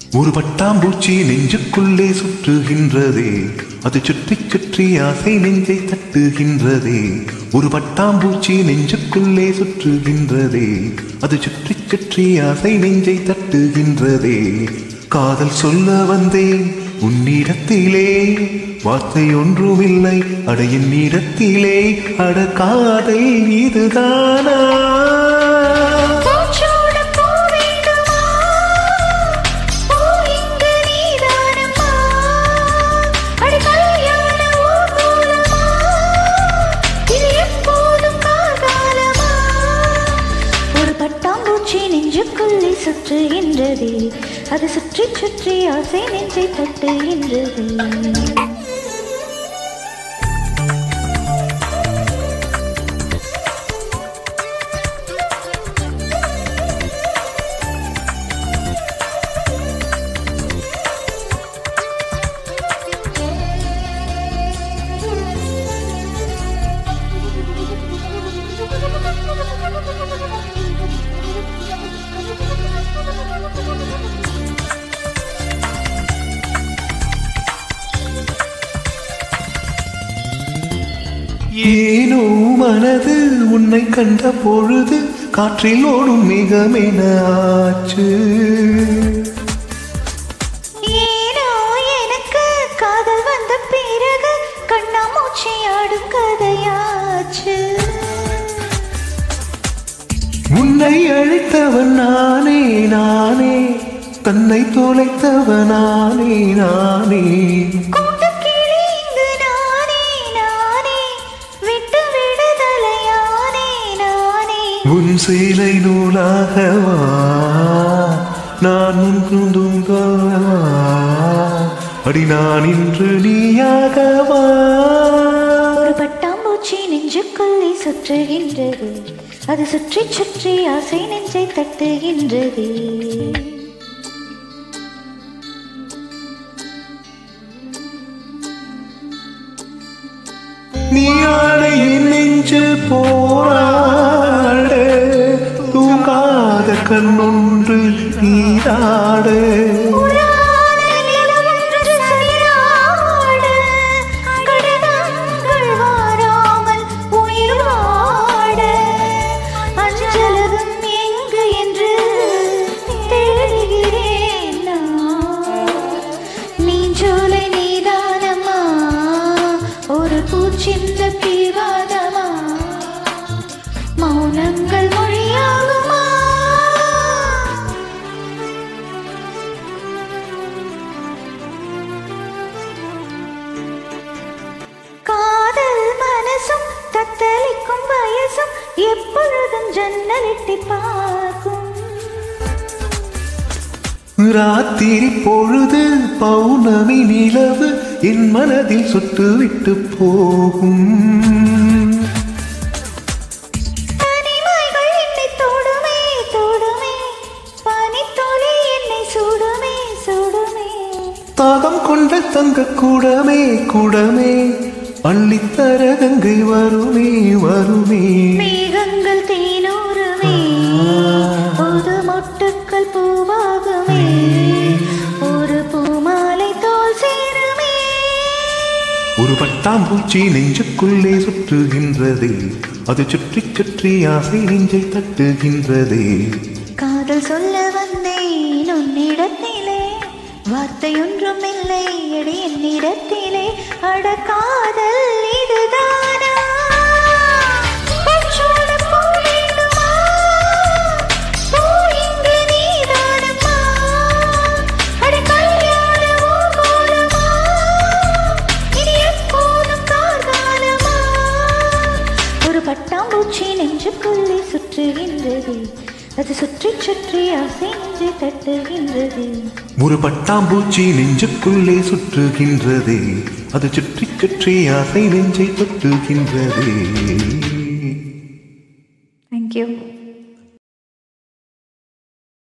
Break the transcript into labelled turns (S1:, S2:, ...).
S1: ஒரு பட்டாம்பூச்சி நெஞ்சுக்குள்ளே சுற்றுகின்றதே அது சுற்றி சுற்றி ஆசை நெஞ்சை தட்டுகின்றதே ஒரு பட்டாம்பூச்சி நெஞ்சுக்குள்ளே சுற்றுகின்றதே அது சுற்றி சுற்றி ஆசை நெஞ்சை தட்டுகின்றதே காதல் சொல்ல வந்தேன் உன்னிடத்திலே வார்த்தை ஒன்றுமில்லை அட என்னிடத்திலே அட காதல் இதுதானா
S2: பூச்சோட பூ வேண்டுமா? பூ இங்கு நீதானம்மா? அடி கல்யாண ஊர்வலமா? இது எப்போதும் கார்காலமா? ஒரு பட்டாம்பூச்சி நெஞ்சுக்குள்ளே சுற்றுகின்றது அது சுற்றி சுற்றி ஆசை நெஞ்சை தட்டுகின்றது
S1: ஏனோ மனது உன்னை கண்ட பொழுது காற்றில் ஓடும் மிகமென ஆச்சு
S2: ஏனோ எனக்கு காதல் வந்த பிறகு கண்ணாமூச்சி ஆடும் கதையாச்சு
S1: உன்னை அழைத்தவன் நானே நானே தன்னை தொலைத்தவன் நானே நானே
S2: கூட்டுக்கிளி இங்கு நானே நானே விட்டு விடுதலையானே நானே
S1: உன் சேலை நூலாகவா நான் உன் குந்துங்கவா அடி நான் இன்று நீயாகவா
S2: ஒரு பட்டாம்பூச்சி நெஞ்சுக்குள்ளே சுற்றுகின்றது அது சுற்றி சுற்றி ஆசை நெஞ்சை தட்டுகின்றது
S1: நீ ஆடை என் நெஞ்சு போராட தூங்காத கண்ணொன்று நீராட
S2: உராத நிலவொன்று சதிராட, கடிதங்கள் வாராமல் உயிர் வாட, அஞ்சலகம் எங்கு என்று தேடுகிறேன் நான். நீஞ்சோலை நீதானம்மா, ஒரு பூச்சிந்த பிடிவாதமா மௌனங்கள் மொழியாகுமா காதல் மனசும் தத்தளிக்கும் வயசும் எப்பொழுதும் ஜன்னலிட்டி பார்க்கும்
S1: ராத்திரி பொழுது பௌர்ணமி நிலவு என் மனதில் சுட்டுவிட்டு போகும்
S2: தனிமைகள் என்னை தொடுமே தொடுமே பனித்துளி என்னை சுடுமே சுடுமே
S1: தாகம் கொண்ட தங்க கூடமே கூடமே அள்ளித்தர கங்கை வருமே வருமே
S2: மேகங்கள் தேனூருமே புது மொட்டுக்கள் பூவாகுமே ஒரு பூமாலை தோல் சேருமே
S1: ஒரு பட்டாம்பூச்சி நெஞ்சுக்குள்ளே சுற்றுகின்றதே அது சுற்றி சுற்றி ஆசை நெஞ்சை தட்டுகின்றதே
S2: காதல் சொல்ல வந்தேன் உன்னிடத்திலே வார்த்தை ஒன்றும் இல்லை எடி என்னிடத்திலே அட காதல் இதுதானா பூச்சோட பூ வேண்டுமா? பூ இங்கு நீதானம்மா? அட கல்யாண ஊர்வலமா? இனி எப்போதும் கார்காலமா? ஒரு பட்டாம்பூச்சி நெஞ்சுக்குள்ளே சுற்றுகின்றது அது சுற்றி சுற்றி ஆசை நெஞ்சை தட்டுகின்றது
S1: ஒரு பட்டாம்பூச்சி நெஞ்சுக்குள்ளே சுற்றுகின்றதே அது சுற்றி சுற்றி ஆசை நெஞ்சை தொட்டுகின்றதே
S2: தேங்க்யூ